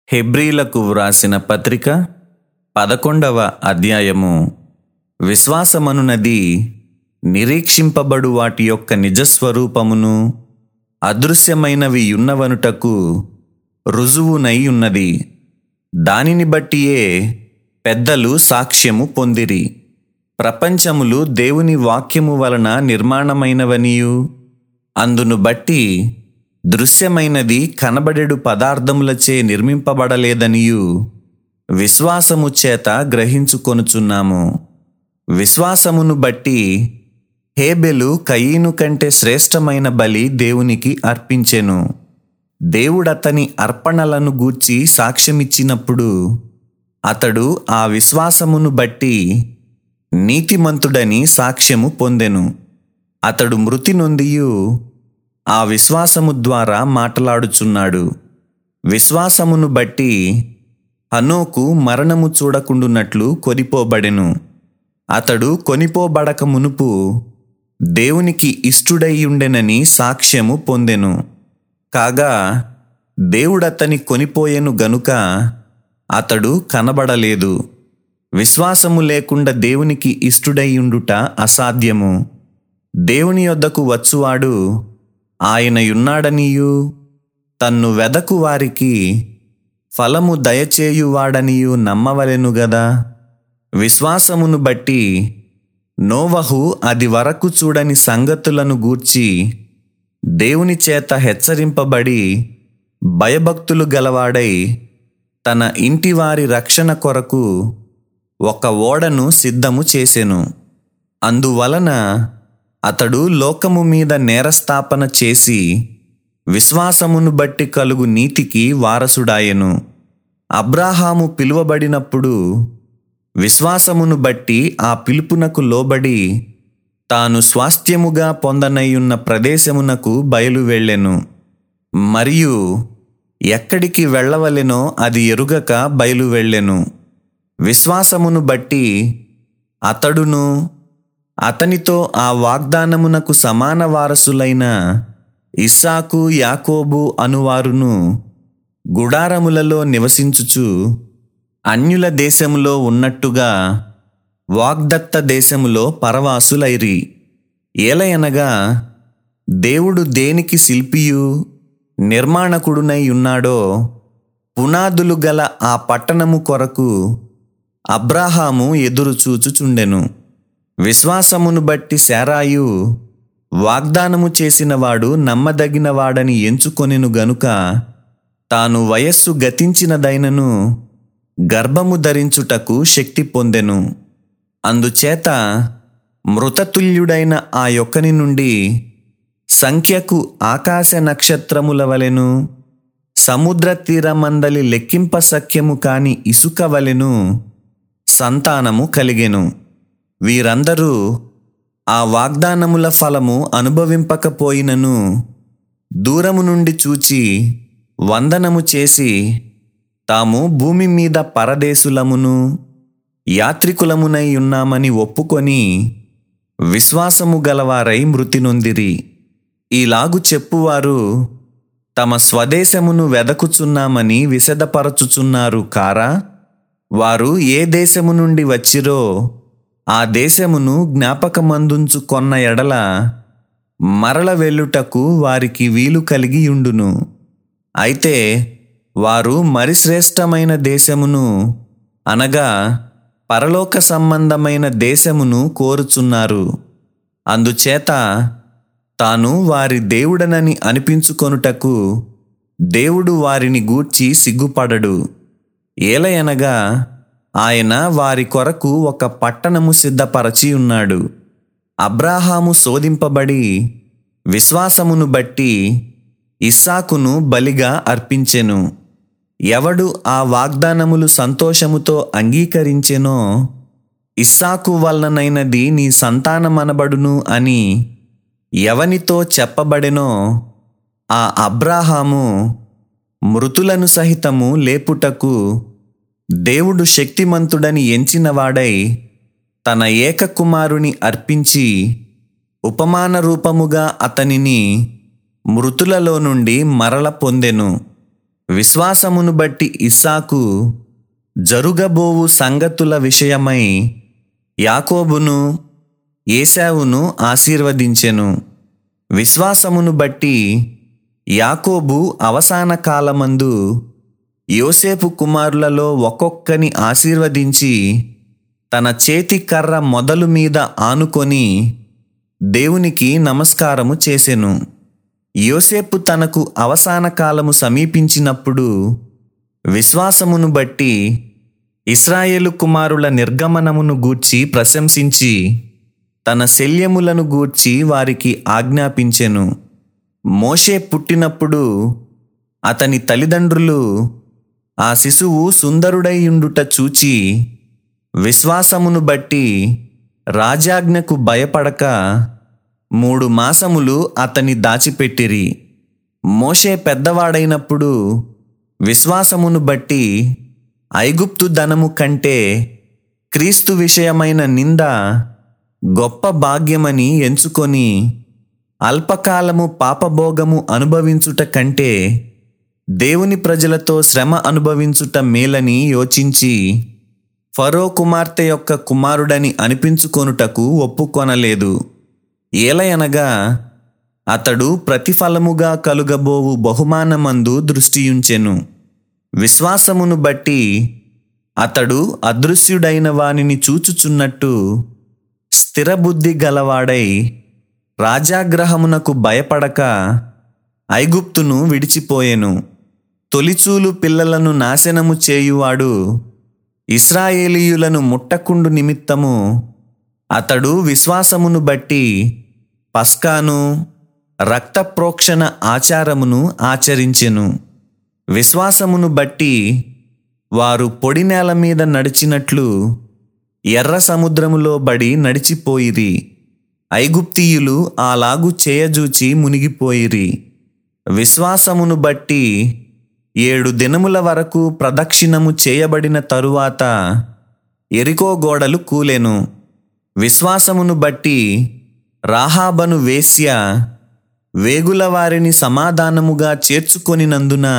హెబ్రీలకు వ్రాసిన పత్రిక పదకొండవ అధ్యాయము విశ్వాసమనునది నిరీక్షింపబడు వాటి యొక్క నిజస్వరూపమును అదృశ్యమైనవి యున్నవనుటకు రుజువునై ఉన్నది దానిని బట్టియే పెద్దలు సాక్ష్యము పొందిరి ప్రపంచములు దేవుని వాక్యము వలన నిర్మాణమైనవనియు అందును బట్టి దృశ్యమైనది కనబడెడు పదార్థములచే నిర్మింపబడలేదనియు విశ్వాసము చేత గ్రహించుకొనుచున్నాము విశ్వాసమును బట్టి హేబెలు కయీను కంటే శ్రేష్టమైన బలి దేవునికి అర్పించెను దేవుడతని అర్పణలను గూర్చి సాక్ష్యమిచ్చినప్పుడు అతడు ఆ విశ్వాసమును బట్టి నీతిమంతుడని సాక్ష్యము పొందెను అతడు మృతి నొందియు ఆ విశ్వాసము ద్వారా మాటలాడుచున్నాడు విశ్వాసమును బట్టి హనోకు మరణము చూడకుండునట్లు కొనిపోబడెను అతడు కొనిపోబడక మునుపు దేవునికి ఇష్టుడైయుండెనని సాక్ష్యము పొందెను కాగా దేవుడతని కొనిపోయెను గనుక అతడు కనబడలేదు విశ్వాసము లేకుండా దేవునికి ఇష్టుడైయుండుట అసాధ్యము దేవుని యొద్దకు వచ్చువాడు ఆయనయున్నాడనియు తన్ను వెదకు వారికి ఫలము దయచేయువాడనియు నమ్మవలెను గదా విశ్వాసమును బట్టి నోవహు అది వరకు చూడని సంగతులను గూర్చి దేవుని చేత హెచ్చరింపబడి భయభక్తులు గలవాడై తన ఇంటివారి రక్షణ కొరకు ఒక ఓడను సిద్ధము చేసెను అందువలన అతడు లోకము మీద నేరస్థాపన చేసి విశ్వాసమును బట్టి కలుగు నీతికి వారసుడాయెను అబ్రాహాము పిలువబడినప్పుడు విశ్వాసమును బట్టి ఆ పిలుపునకు లోబడి తాను స్వాస్థ్యముగా పొందనయ్యున్న ప్రదేశమునకు బయలు వెళ్ళెను మరియు ఎక్కడికి వెళ్ళవలెనో అది ఎరుగక బయలు వెళ్ళెను విశ్వాసమును బట్టి అతడును అతనితో ఆ వాగ్దానమునకు సమాన వారసులైన ఇస్సాకు యాకోబు అనువారును గుడారములలో నివసించుచు అన్యుల దేశములో ఉన్నట్టుగా వాగ్దత్త దేశములో పరవాసులైరి ఏలయనగా దేవుడు దేనికి శిల్పియు నిర్మాణకుడునై ఉన్నాడో పునాదులు గల ఆ పట్టణము కొరకు అబ్రాహాము ఎదురు చూచుచుండెను విశ్వాసమును బట్టి శారాయు వాగ్దానము చేసినవాడు నమ్మదగినవాడని ఎంచుకొనెను గనుక తాను వయస్సు గతించినదైనను గర్భము ధరించుటకు శక్తి పొందెను అందుచేత మృతతుల్యుడైన ఆ యొక్కని నుండి సంఖ్యకు ఆకాశ నక్షత్రముల వలెను సముద్ర తీరమందలి లెక్కింప సఖ్యము కాని ఇసుక వలెను సంతానము కలిగెను వీరందరూ ఆ వాగ్దానముల ఫలము అనుభవింపకపోయినను దూరము నుండి చూచి వందనము చేసి తాము భూమి మీద పరదేశులమును యాత్రికులమునై ఉన్నామని ఒప్పుకొని విశ్వాసము గలవారై మృతి నొందిరి ఈలాగు చెప్పువారు తమ స్వదేశమును వెదకుచున్నామని విశదపరచుచున్నారు కారా వారు ఏ దేశము నుండి వచ్చిరో ఆ దేశమును జ్ఞాపకమందుంచు కొన్న ఎడల మరల వెళ్ళుటకు వారికి వీలు కలిగియుండును అయితే వారు మరి శ్రేష్టమైన దేశమును అనగా పరలోక సంబంధమైన దేశమును కోరుచున్నారు అందుచేత తాను వారి దేవుడనని అనిపించుకొనుటకు దేవుడు వారిని గూర్చి సిగ్గుపడడు ఏలయనగా ఆయన వారి కొరకు ఒక పట్టణము సిద్ధపరచి ఉన్నాడు అబ్రాహాము శోధింపబడి విశ్వాసమును బట్టి ఇస్సాకును బలిగా అర్పించెను ఎవడు ఆ వాగ్దానములు సంతోషముతో అంగీకరించెనో ఇస్సాకు వలననైనది నీ సంతానమనబడును అని ఎవనితో చెప్పబడెనో ఆ అబ్రాహాము మృతులను సహితము లేపుటకు దేవుడు శక్తిమంతుడని ఎంచినవాడై తన ఏకకుమారుని అర్పించి ఉపమాన రూపముగా అతనిని మృతులలో నుండి మరల పొందెను విశ్వాసమును బట్టి ఇస్సాకు జరుగబోవు సంగతుల విషయమై యాకోబును ఏశావును ఆశీర్వదించెను విశ్వాసమును బట్టి యాకోబు అవసాన కాలమందు యోసేపు కుమారులలో ఒక్కొక్కని ఆశీర్వదించి తన చేతి కర్ర మొదలు మీద ఆనుకొని దేవునికి నమస్కారము చేసెను యోసేపు తనకు అవసాన కాలము సమీపించినప్పుడు విశ్వాసమును బట్టి ఇస్రాయేలు కుమారుల నిర్గమనమును గూర్చి ప్రశంసించి తన శల్యములను గూర్చి వారికి ఆజ్ఞాపించెను మోషే పుట్టినప్పుడు అతని తల్లిదండ్రులు ఆ శిశువు సుందరుడైయుండుట చూచి విశ్వాసమును బట్టి రాజాజ్ఞకు భయపడక మూడు మాసములు అతని దాచిపెట్టిరి మోషే పెద్దవాడైనప్పుడు విశ్వాసమును బట్టి ఐగుప్తు ధనము కంటే క్రీస్తు విషయమైన నింద గొప్ప భాగ్యమని ఎంచుకొని అల్పకాలము పాపభోగము అనుభవించుట కంటే దేవుని ప్రజలతో శ్రమ అనుభవించుట మేలని యోచించి ఫరో కుమార్తె యొక్క కుమారుడని అనిపించుకొనుటకు ఒప్పుకొనలేదు ఏలయనగా అతడు ప్రతిఫలముగా కలుగబోవు బహుమానమందు దృష్టియుంచెను విశ్వాసమును బట్టి అతడు అదృశ్యుడైన వానిని చూచుచున్నట్టు స్థిరబుద్ధి గలవాడై రాజాగ్రహమునకు భయపడక ఐగుప్తును విడిచిపోయెను తొలిచూలు పిల్లలను నాశనము చేయువాడు ఇస్రాయేలీయులను ముట్టకుండు నిమిత్తము అతడు విశ్వాసమును బట్టి పస్కాను రక్త ప్రోక్షణ ఆచారమును ఆచరించెను విశ్వాసమును బట్టి వారు పొడి నేల మీద నడిచినట్లు ఎర్ర సముద్రములో బడి నడిచిపోయిరి ఐగుప్తీయులు అలాగు చేయజూచి మునిగిపోయిరి విశ్వాసమును బట్టి ఏడు దినముల వరకు ప్రదక్షిణము చేయబడిన తరువాత ఎరికో గోడలు కూలెను విశ్వాసమును బట్టి రాహాబను వేశ్య వేగుల వారిని సమాధానముగా చేర్చుకొనినందున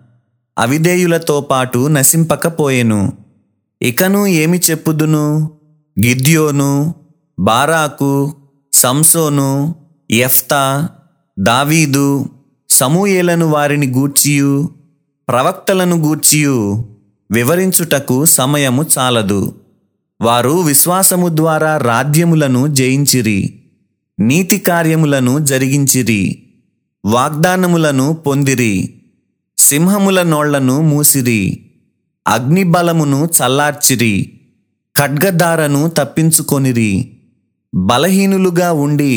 అవిధేయులతో పాటు నశింపకపోయెను ఇకను ఏమి చెప్పుదును గిద్యోను బారాకు సంసోను ఎఫ్తా దావీదు సమూయేలను వారిని గూర్చియు ప్రవక్తలను గూర్చియు వివరించుటకు సమయము చాలదు వారు విశ్వాసము ద్వారా రాజ్యములను జయించిరి నీతి కార్యములను జరిగించిరి వాగ్దానములను పొందిరి సింహముల నోళ్లను మూసిరి అగ్నిబలమును చల్లార్చిరి ఖడ్గదారను తప్పించుకొనిరి బలహీనులుగా ఉండి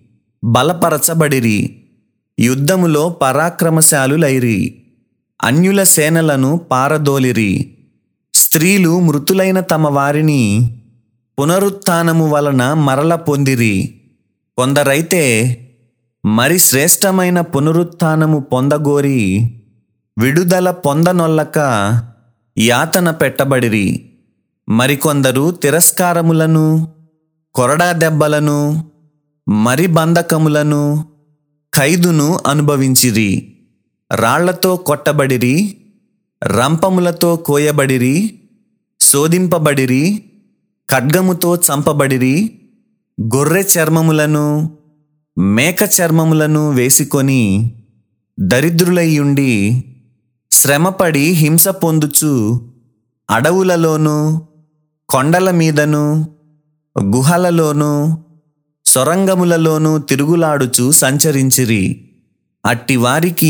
బలపరచబడిరి యుద్ధములో పరాక్రమశాలులైరి అన్యుల సేనలను పారదోలిరి స్త్రీలు మృతులైన తమ వారిని పునరుత్థానము వలన మరల పొందిరి కొందరైతే మరి శ్రేష్టమైన పునరుత్థానము పొందగోరి విడుదల పొందనొల్లక యాతన పెట్టబడిరి మరికొందరు తిరస్కారములను కొరడా దెబ్బలను మరి బంధకములను ఖైదును అనుభవించిరి రాళ్లతో కొట్టబడిరి రంపములతో కోయబడిరి శోధింపబడిరి ఖడ్గముతో చంపబడిరి గొర్రె చర్మములను మేక చర్మములను వేసుకొని దరిద్రులయ్యుండి శ్రమపడి హింస పొందుచు అడవులలోనూ కొండల మీదను గుహలలోనూ సొరంగములలోనూ తిరుగులాడుచు సంచరించిరి అట్టి వారికి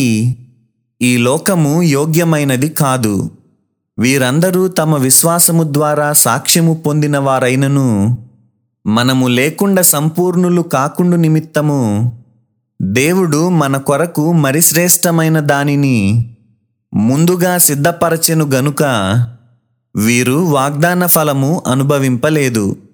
ఈ లోకము యోగ్యమైనది కాదు వీరందరూ తమ విశ్వాసము ద్వారా సాక్ష్యము పొందిన వారైనను మనము లేకుండా సంపూర్ణులు కాకుండు నిమిత్తము దేవుడు మన కొరకు మరి శ్రేష్టమైన దానిని ముందుగా సిద్ధపరచెను గనుక వీరు వాగ్దాన ఫలము అనుభవింపలేదు